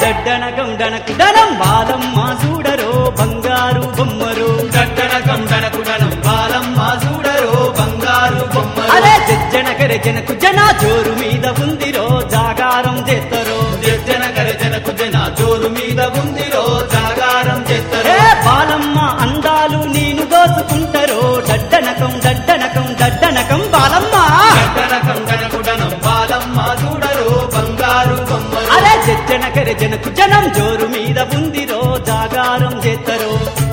దడ్డనకం డనకు డనం బాలమ్మ చూడరో బంగారు బొమ్మరు దట్టనకం డనకుడనం బాలమ్మ చూడరో బంగారు బొమ్మలు అరే జనకర జనకు జన జోరు మీద ఉందిరో జాగారం చేస్తరో జన జనకు జన జోరు మీద ఉందిరో జాగారం చేస్తారు ఏ బాలమ్మ అందాలు నేను దోసుకుంటరో దడ్డనకం దడ్డనకం దడ్డనకం బాలమ్మ దట్టనకం డనకుడనం బాలమ్మ చూడరో బంగారు బొమ్మలు అరే జనకర జనకు జనం జోరు మీద ఉందిరో జాగారం చేస్తరో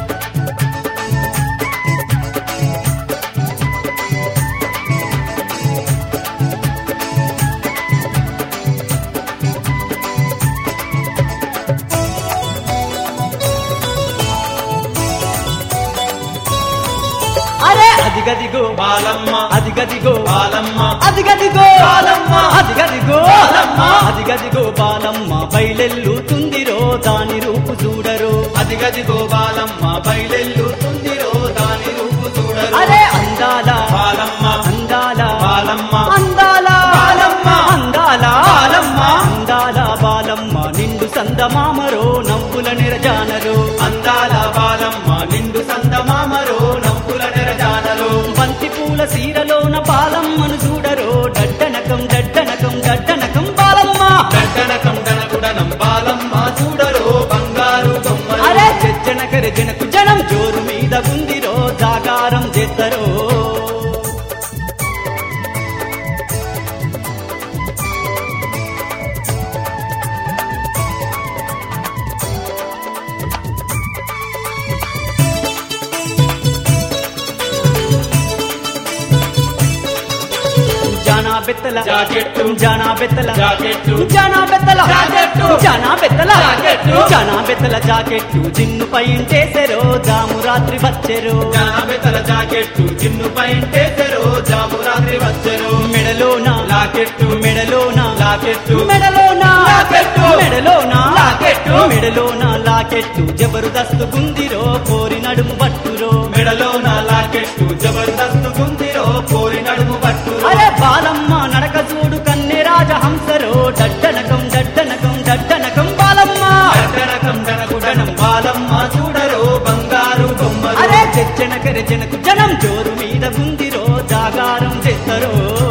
అరే అదిగదిగో బాలమ్మ అదిగదిగో బాలమ్మ అదిగదిగో బాలమ్మ. అదిగదిగో బాలమ్మ. అదిగదిగో బాలమ్మ బయలెల్లుతుందిరో దాని రూపు చూడరు అదిగదిగో బాలమ్మ బయలెల్లుతుందిరో దాని రూపు చూడరు అరే అందాల బాలమ్మ అందాల బాలమ్మ అందాల బాలమ్మ. అందాల బాలమ్మ. అందాల బాలమ్మ నిండు సందమామరో నవ్వుల నిరజానరు అందాల బాలమ్మ నిండు సందమామరో నవ్వుల నెరజానలో బంతి పూల సీరలోన బాలమ్మను చూడరో దడ్డనకం దడ్డనకం దడ్డనకం బాలమ్మ దట్టనకం డనకుడనం బాలమ్మ చూడరో బంగారు బొమ్మలు అరే జనకర జనకు జనం జోరు మీద ఉందిరో జాగారం చేద్దరో జానా బెత్తల జాకెట్టు. జానా బెత్తల జాకెట్టు. జానా బెత్తల జాకెట్టు. జానా బెత్తల జాకెట్టు. జానా బెత్తల జాకెట్టు జిన్ను పైంచేసెరో జాము రాత్రి వచ్చెరో జానబెతల జాకెట్టు చిన్ను పైంటేసెరో జాము రాత్రి వచ్చెరు మెడలోన లాకెట్టు మెడలోన లాకెట్టు మెడలోన లాకెట్టు. మెడలోన లాకెట్టు. మెడలోన లాకెట్టు జబర్దస్తు గుందిరో కోరి నడుము పట్టురో మెడలోన లాకెట్టు జబర్దస్తు గుందిరో కోరి నడుము పట్టు అరే బాలమ్మ నడక చూడు కన్నె రాజహంసరో దడ్డనకం దడ్డనకం దడ్డనకం బాలమ్మ దట్టనకం డనకుడనం బాలమ్మ చూడరో బంగారు బొమ్మలు అరే జనకర జనకు జనం జోరు మీద గుందిరో జాగారం చేస్తరో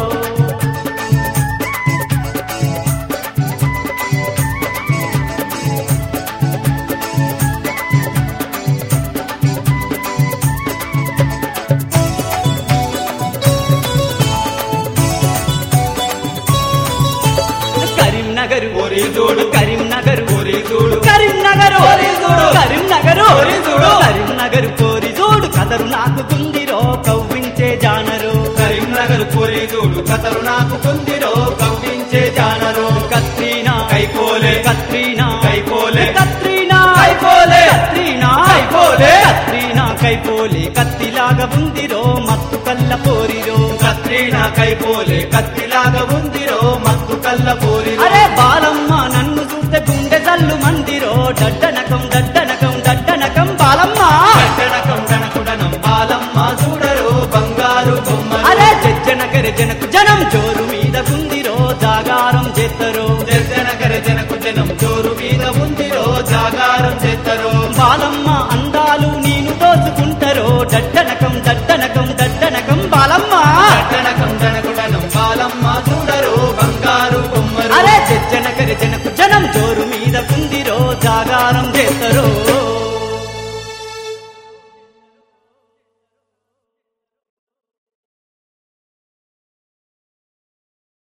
కరీంనగర్ ఓరి చూడు కరీంనగర్ ఓరి చూడు కరీంనగర్ ఓరి చూడు. కరీంనగర్ ఓరి చూడు. కరీంనగర్ కోరి చూడు కదరు నాకు గుందిరో కవ్వించే జానరు కరీంనగర్ కోరి చూడు కథలు నాకు కుందిరో కవ్వించే జానరు కత్రీనా కైకోలే కత్రీనా కైకోలే కత్రీనా కైకోలే కత్రీనా కైకోలే కత్రీనా కైపోలే కత్తిలాగా ఉందిరో మత్తు కల్ల పోరిరో కత్రీనా కైపోలే కత్తిలాగా ఉందిరో మత్తు కల్ల పోరిరో అరే బాలమ్మ నన్ను చూస్తే గుండె జల్లు మందిరో దడ్డనకం దడ్డనకం దడ్డనకం బాలమ్మ దట్టనకం డనకుడనం బాలమ్మ చూడరో బంగారు బొమ్మలు అరే జనకర జనకు జనం జోరు మీద గుందిరో జాగారం చేద్దరో జనకర జనకు జనం జోరు మీద ఉందిరో జాగారం చేద్దరో బాలమ్మ అందాలు నేను దోచుకుంటరో దడ్డనకం దడ్డనకం దడ్డనకం బాలమ్మ దట్టనకం డనకుడనం బాలమ్మ చూడరో బంగారు బొమ్మలు అరే జనకర జనకు జనం జోరు మీద గుందిరో జాగారం చేద్దరో